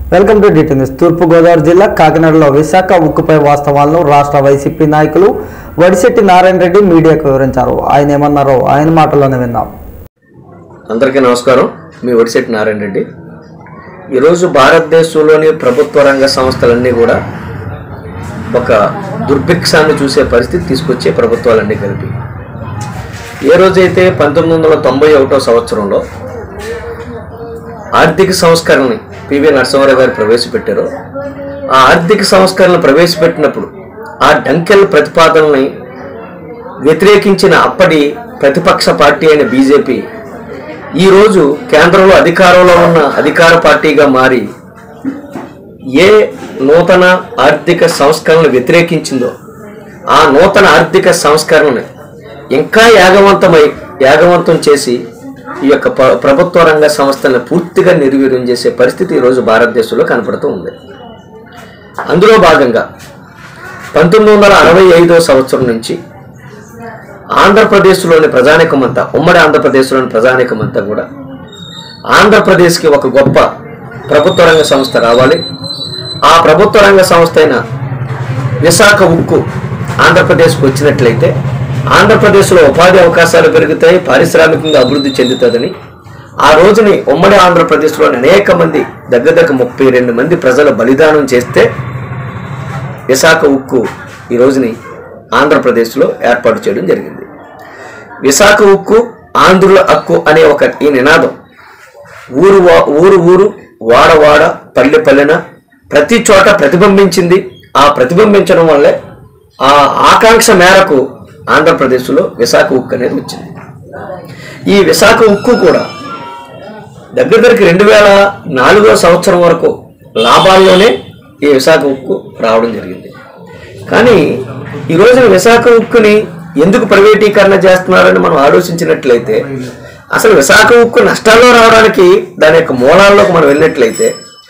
welcome to DT news Turpugodavari జిల్లా కాకినాడలో విశాఖ ఉక్కుపై వాస్తవాలను రాష్ట్ర వైసీపీ నాయకులు వడిశెట్టి నారాయణ రెడ్డి మీడియాకు వివరించారు ఆయన ఏమన్నారో ఆయన మాటల్లోనే విందాం అందరికీ నమస్కారం మీ ఒడిశెట్టి నారాయణ రెడ్డి ఈరోజు భారతదేశంలోని ప్రభుత్వ రంగ సంస్థలన్నీ కూడా ఒక దుర్భిక్షాన్ని చూసే పరిస్థితి తీసుకొచ్చే ప్రభుత్వాలన్నీ కలిపి ఏ రోజైతే పంతొమ్మిది వందల తొంభై ఒకటో సంవత్సరంలో ఆర్థిక సంస్కరణని పివి నరసింహారావు గారు ప్రవేశపెట్టారో ఆ ఆర్థిక సంస్కరణ ప్రవేశపెట్టినప్పుడు ఆ డంకెల్ ప్రతిపాదనని వ్యతిరేకించిన అప్పటి ప్రతిపక్ష పార్టీ అయిన బీజేపీ ఈరోజు కేంద్రంలో అధికారంలో ఉన్న అధికార పార్టీగా మారి ఏ నూతన ఆర్థిక సంస్కరణలు వ్యతిరేకించిందో ఆ నూతన ఆర్థిక సంస్కరణని ఇంకా యాగవంతమై యాగవంతం చేసి ఈ యొక్క ప్ర- ప్రభుత్వ రంగ సంస్థలను పూర్తిగా నిర్వీర్యం చేసే పరిస్థితి ఈరోజు భారతదేశంలో కనపడుతూ ఉంది అందులో భాగంగా పంతొమ్మిది వందల అరవై ఐదో సంవత్సరం నుంచి ఆంధ్రప్రదేశ్లోని ప్రజానికమంతా ఉమ్మడి ఆంధ్రప్రదేశ్లోని ప్రజానికమంతా కూడా ఆంధ్రప్రదేశ్కి ఒక గొప్ప ప్రభుత్వ రంగ సంస్థ రావాలి ఆ ప్రభుత్వ రంగ సంస్థ అయిన విశాఖ ఉక్కు ఆంధ్రప్రదేశ్కి వచ్చినట్లయితే ఆంధ్రప్రదేశ్లో ఉపాధి అవకాశాలు పెరుగుతాయి పారిశ్రామికంగా అభివృద్ధి చెందుతుందని ఆ రోజుని ఉమ్మడి ఆంధ్రప్రదేశ్లోని అనేక మంది దగ్గర దగ్గర ముప్పై రెండు మంది ప్రజలు బలిదానం చేస్తే విశాఖ ఉక్కు ఈ రోజుని ఆంధ్రప్రదేశ్లో ఏర్పాటు చేయడం జరిగింది విశాఖ ఉక్కు ఆంధ్రుల హక్కు అనే ఒక ఈ నినాదం ఊరు వా- ఊరు ఊరు వాడ వాడ పల్లె పల్లెన ప్రతి చోట ప్రతిబింబించింది ఆ ప్రతిబింబించడం వల్లే ఆ ఆకాంక్ష మేరకు ఆంధ్రప్రదేశ్లో విశాఖ ఉక్కు అనేది వచ్చింది ఈ విశాఖ ఉక్కు కూడా దగ్గర దగ్గరికి రెండు వేల నాలుగో సంవత్సరం వరకు లాభాల్లోనే ఈ విశాఖ ఉక్కు రావడం జరిగింది కానీ ఈ రోజున విశాఖ ఉక్కుని ఎందుకు ప్రైవేటీకరణ చేస్తున్నారని మనం ఆలోచించినట్లయితే అసలు విశాఖ ఉక్కు నష్టాల్లో రావడానికి దాని యొక్క మూలాల్లోకి మనం వెళ్ళినట్లయితే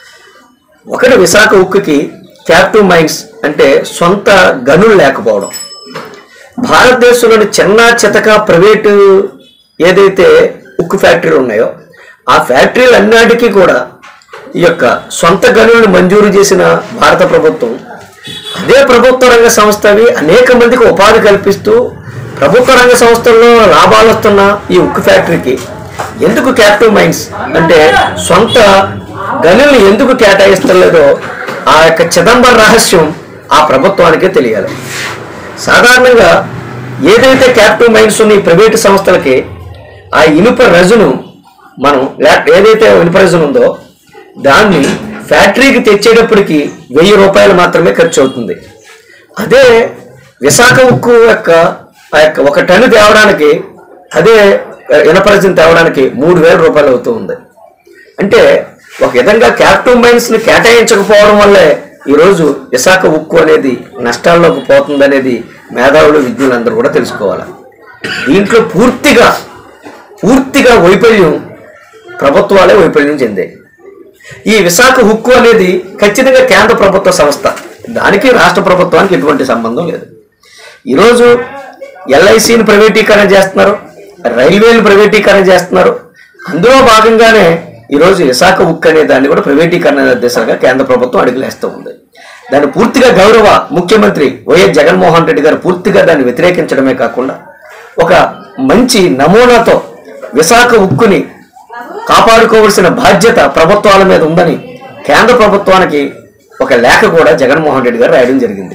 ఒకటి విశాఖ ఉక్కుకి క్యాప్టివ్ మైన్స్ అంటే సొంత గనులు లేకపోవడం భారతదేశంలోని చిన్న చితక ప్రైవేటు ఏదైతే ఉక్కు ఫ్యాక్టరీలు ఉన్నాయో ఆ ఫ్యాక్టరీలు అన్నిటికీ కూడా ఈ యొక్క సొంత గనులను మంజూరు చేసిన భారత ప్రభుత్వం అదే ప్రభుత్వ రంగ సంస్థవి అనేక మందికి ఉపాధి కల్పిస్తూ ప్రభుత్వ రంగ సంస్థల్లో లాభాలు వస్తున్న ఈ ఉక్కు ఫ్యాక్టరీకి ఎందుకు క్యాప్టివ్ మైన్స్ అంటే సొంత గనులను ఎందుకు కేటాయిస్తలేదో ఆ యొక్క చిదంబర రహస్యం ఆ ప్రభుత్వానికే తెలియాలి సాధారణంగా ఏదైతే క్యాప్టివ్ మైన్స్ ఉన్న ఈ ప్రైవేటు సంస్థలకి ఆ ఇనుప రజును మనం లే- ఏదైతే ఇనుప రజును ఉందో దాన్ని ఫ్యాక్టరీకి తెచ్చేటప్పటికి వెయ్యి రూపాయలు మాత్రమే ఖర్చు అవుతుంది అదే విశాఖ ఉక్కు యొక్క ఆ యొక్క ఒక టన్ను తేవడానికి అదే ఇనపరజన్ తేవడానికి మూడు వేల రూపాయలు అవుతూ ఉంది అంటే ఒక విధంగా క్యాప్టివ్ మైన్స్ ని కేటాయించకపోవడం వల్లే ఈరోజు విశాఖ ఉక్కు అనేది నష్టాల్లోకి పోతుంది అనేది మేధావులు విజ్ఞులందరూ కూడా తెలుసుకోవాలి దీంట్లో పూర్తిగా పూర్తిగా వైఫల్యం ప్రభుత్వాలే వైఫల్యం చెందాయి ఈ విశాఖ హుక్కు అనేది ఖచ్చితంగా కేంద్ర ప్రభుత్వ సంస్థ దానికి రాష్ట్ర ప్రభుత్వానికి ఎటువంటి సంబంధం లేదు ఈరోజు ఎల్ఐసిని ప్రైవేటీకరణ చేస్తున్నారు రైల్వేలు ప్రైవేటీకరణ చేస్తున్నారు అందులో భాగంగానే ఈరోజు విశాఖ ఉక్కు అనే దాన్ని కూడా ప్రైవేటీకరణ దిశగా కేంద్ర ప్రభుత్వం అడుగులేస్తూ ఉంది దాన్ని పూర్తిగా గౌరవ ముఖ్యమంత్రి వైఎస్ జగన్మోహన్ రెడ్డి గారు పూర్తిగా దాన్ని వ్యతిరేకించడమే కాకుండా ఒక మంచి నమూనాతో విశాఖ ఉక్కుని కాపాడుకోవాల్సిన బాధ్యత ప్రభుత్వాల మీద ఉందని కేంద్ర ప్రభుత్వానికి ఒక లేఖ కూడా జగన్మోహన్ రెడ్డి గారు రాయడం జరిగింది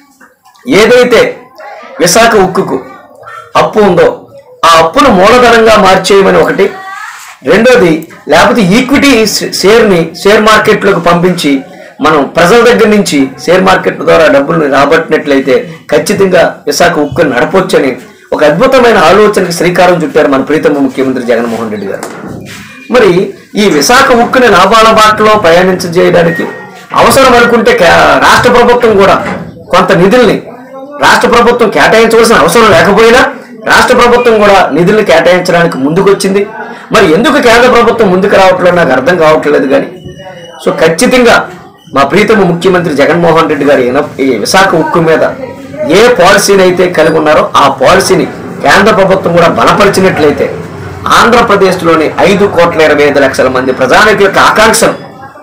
ఏదైతే విశాఖ ఉక్కుకు అప్పు ఉందో ఆ అప్పును మూలధనంగా మార్చేయమని ఒకటి రెండోది లేకపోతే ఈక్విటీ షేర్ని షేర్ మార్కెట్లోకి పంపించి మనం ప్రజల దగ్గర నుంచి షేర్ మార్కెట్ ద్వారా డబ్బుల్ని రాబట్టినట్లయితే ఖచ్చితంగా విశాఖ ఉక్కుని నడపొచ్చని ఒక అద్భుతమైన ఆలోచనకి శ్రీకారం చుట్టారు మన ప్రీతమ ముఖ్యమంత్రి జగన్మోహన్ రెడ్డి గారు మరి ఈ విశాఖ ఉక్కుని లాభాల బాటలో ప్రయాణించజేయడానికి అవసరం అనుకుంటే కే- రాష్ట్ర ప్రభుత్వం కూడా కొంత నిధుల్ని రాష్ట్ర ప్రభుత్వం కేటాయించవలసిన అవసరం లేకపోయినా రాష్ట్ర ప్రభుత్వం కూడా నిధుల్ని కేటాయించడానికి ముందుకొచ్చింది మరి ఎందుకు కేంద్ర ప్రభుత్వం ముందుకు రావట్లేదు నాకు అర్థం కావట్లేదు కానీ సో ఖచ్చితంగా మా ప్రీతమ ముఖ్యమంత్రి జగన్మోహన్ రెడ్డి గారు ఈయన- ఈ విశాఖ ఉక్కు మీద ఏ పాలసీని అయితే కలిగి ఉన్నారో ఆ పాలసీని కేంద్ర ప్రభుత్వం కూడా బలపరిచినట్లయితే ఆంధ్రప్రదేశ్లోని ఐదు కోట్ల ఇరవై ఐదు లక్షల మంది ప్రజానికుల యొక్క ఆకాంక్షను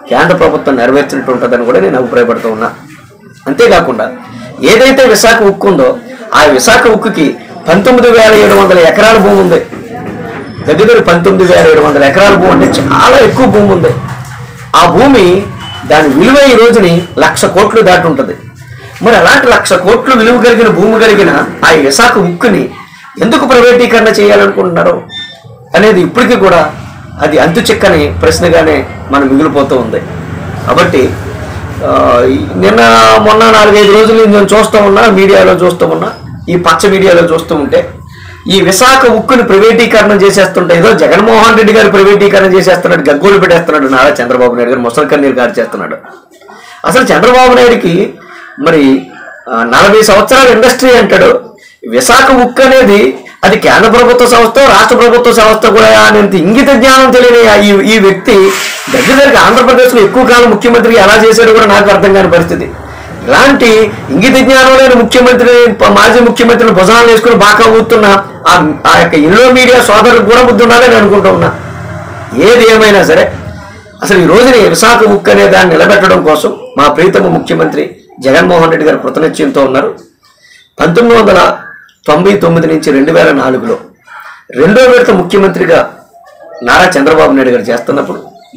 కేంద్ర ప్రభుత్వం నెరవేర్చినట్టు ఉంటుందని కూడా నేను అభిప్రాయపడుతూ ఉన్నా అంతేకాకుండా ఏదైతే విశాఖ ఉక్కు ఉందో ఆ విశాఖ ఉక్కుకి పంతొమ్మిది వేల ఏడు వందల ఎకరాల భూమి ఉంది దగ్గర దగ్గర పంతొమ్మిది వేల ఏడు వందల ఎకరాల భూమి అంటే చాలా ఎక్కువ భూమి ఉంది ఆ భూమి దాని విలువ ఈ రోజుని లక్ష కోట్లు దాటి ఉంటుంది మరి అలాంటి లక్ష కోట్లు విలువ కలిగిన భూమి కలిగిన ఆ విశాఖ ఉక్కుని ఎందుకు ప్రైవేటీకరణ చేయాలనుకుంటున్నారు అనేది ఇప్పటికీ కూడా అది అంతు చిక్కని ప్రశ్నగానే మనం మిగిలిపోతూ ఉంది కాబట్టి ఆ, ఈ- నిన్న మొన్న నాలుగైదు రోజులు నేను చూస్తూ ఉన్నా మీడియాలో చూస్తూ ఉన్నా ఈ పచ్చ మీడియాలో చూస్తూ ఉంటే ఈ విశాఖ ఉక్కుని ప్రైవేటీకరణ చేసేస్తుంటే ఏదో జగన్మోహన్ రెడ్డి గారు ప్రైవేటీకరణ చేసేస్తున్నాడు గగ్గోలు పెట్టేస్తున్నాడు నారా చంద్రబాబు నాయుడు గారు ముసలి కన్నీరు గారు చేస్తున్నాడు అసలు చంద్రబాబు నాయుడికి మరి ఆ, నలభై సంవత్సరాల ఇండస్ట్రీ అంటాడు విశాఖ ఉక్కు అనేది అది కేంద్ర ప్రభుత్వ సంస్థ రాష్ట్ర ప్రభుత్వ సంస్థ కూడా అనేంత ఇంగిత జ్ఞానం తెలియని ఆ ఈ ఈ వ్యక్తి దగ్గర దగ్గర ఆంధ్రప్రదేశ్లో ఎక్కువ కాలం ముఖ్యమంత్రి ఎలా చేశాడో కూడా నాకు అర్థం కాని పరిస్థితి ఇలాంటి ఇంగిత జ్ఞానం లేని ముఖ్యమంత్రి ప- మాజీ ముఖ్యమంత్రిని భుజాలు వేసుకుని బాగా ఊతున్న ఆ ఆ యొక్క ఎన్నో మీడియా సోదరులకు కూడా బుద్ధి ఉండాలని అనుకుంటూ ఉన్నా ఏది ఏమైనా సరే అసలు ఈ రోజుని విశాఖ ఉక్కు అనే దాన్ని నిలబెట్టడం కోసం మా ప్రీతమ ముఖ్యమంత్రి జగన్మోహన్ రెడ్డి గారు కృతనిశ్చయంతో ఉన్నారు పంతొమ్మిది వందల తొంభై తొమ్మిది నుంచి రెండు వేల నాలుగులో రెండో విడత ముఖ్యమంత్రిగా నారా చంద్రబాబు నాయుడు గారు చేస్తున్నప్పుడు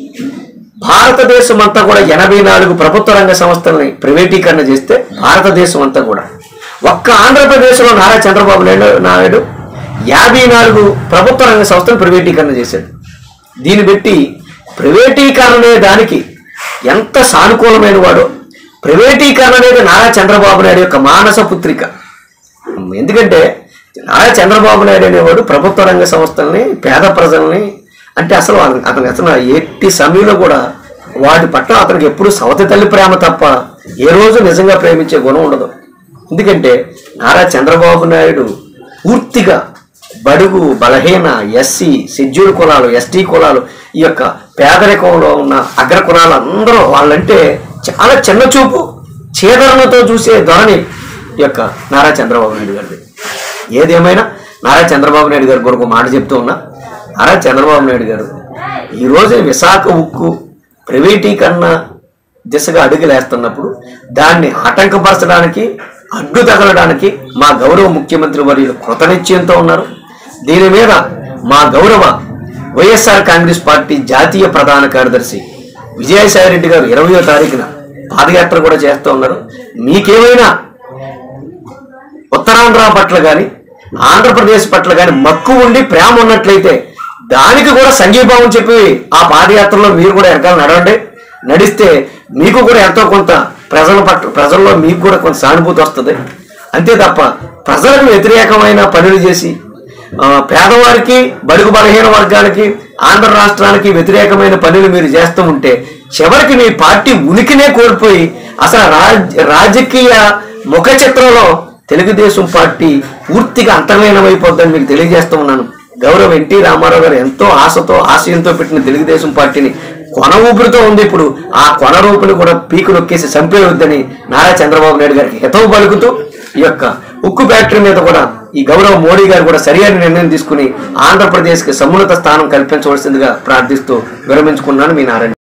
భారతదేశం అంతా కూడా ఎనభై నాలుగు ప్రభుత్వ రంగ సంస్థల్ని ప్రైవేటీకరణ చేస్తే భారతదేశం అంతా కూడా ఒక్క ఆంధ్రప్రదేశ్లో నారా చంద్రబాబు నాయుడు నాయుడు యాభై నాలుగు ప్రభుత్వ రంగ సంస్థలు ప్రైవేటీకరణ చేశాడు దీన్ని బట్టి ప్రైవేటీకరణ అనే దానికి ఎంత సానుకూలమైన వాడో ప్రైవేటీకరణ అనేది నారా చంద్రబాబు నాయుడు యొక్క మానస పుత్రిక ఎందుకంటే నారా చంద్రబాబు నాయుడు అనేవాడు ప్రభుత్వ రంగ సంస్థల్ని పేద ప్రజల్ని అంటే అసలు అతను అతను అసలు ఎట్టి సమయంలో కూడా వాటి పట్ల అతనికి ఎప్పుడు సవతి తల్లి ప్రేమ తప్ప ఏ రోజు నిజంగా ప్రేమించే గుణం ఉండదు ఎందుకంటే నారా చంద్రబాబు నాయుడు పూర్తిగా బడుగు బలహీన ఎస్సీ షెడ్యూల్ కులాలు ఎస్టీ కులాలు ఈ యొక్క పేదరికంలో ఉన్న అగ్ర కులాలు అందరూ వాళ్ళంటే చాలా చిన్న చూపు చేదరణతో చూసే ధోరణి ఈ యొక్క నారా చంద్రబాబు నాయుడు గారిది ఏదేమైనా నారా చంద్రబాబు నాయుడు గారి కొరకు మాట చెప్తూ ఉన్నా నారా చంద్రబాబు నాయుడు గారు ఈ రోజు విశాఖ ఉక్కు ప్రైవేటీకరణ దిశగా అడుగులేస్తున్నప్పుడు దాన్ని ఆటంకపరచడానికి అడ్డు తగలడానికి మా గౌరవ ముఖ్యమంత్రి వర్యులు కృతనిశ్చయంతో ఉన్నారు దీని మీద మా గౌరవ వైఎస్ఆర్ కాంగ్రెస్ పార్టీ జాతీయ ప్రధాన కార్యదర్శి విజయసాయి రెడ్డి గారు ఇరవయో తారీఖున పాదయాత్ర కూడా చేస్తూ ఉన్నారు మీకేమైనా ఉత్తరాంధ్ర పట్ల కానీ ఆంధ్రప్రదేశ్ పట్ల కానీ మక్కువ ఉండి ప్రేమ ఉన్నట్లయితే దానికి కూడా సంఘీభావం చెప్పి ఆ పాదయాత్రలో మీరు కూడా వెనకాల నడవండి నడిస్తే మీకు కూడా ఎంతో కొంత ప్రజల పట్ల ప్రజల్లో మీకు కూడా కొంత సానుభూతి వస్తుంది అంతే తప్ప ప్రజలకు వ్యతిరేకమైన పనులు చేసి ఆ, పేదవారికి బడుగు బలహీన వర్గానికి ఆంధ్ర రాష్ట్రానికి వ్యతిరేకమైన పనులు మీరు చేస్తూ ఉంటే చివరికి మీ పార్టీ ఉనికినే కోల్పోయి అసలు రాజ్ రాజకీయ ముఖ చిత్రంలో తెలుగుదేశం పార్టీ పూర్తిగా అంతర్లీనమైపోద్దని మీకు తెలియజేస్తూ ఉన్నాను గౌరవ్ ఎన్టీ రామారావు గారు ఎంతో ఆశతో ఆశయంతో పెట్టిన తెలుగుదేశం పార్టీని కొన ఊపిరితో ఉంది ఇప్పుడు ఆ కొన రూపుని కూడా పీకు నొక్కేసి చంపేయవద్దని నారా చంద్రబాబు నాయుడు గారికి హితవు పలుకుతూ ఈ యొక్క ఉక్కు ఫ్యాక్టరీ మీద కూడా ఈ గౌరవ మోడీ గారు కూడా సరియైన నిర్ణయం తీసుకుని ఆంధ్రప్రదేశ్కి సమున్నత స్థానం కల్పించవలసిందిగా ప్రార్థిస్తూ విరమించుకున్నాను మీ నారాయణ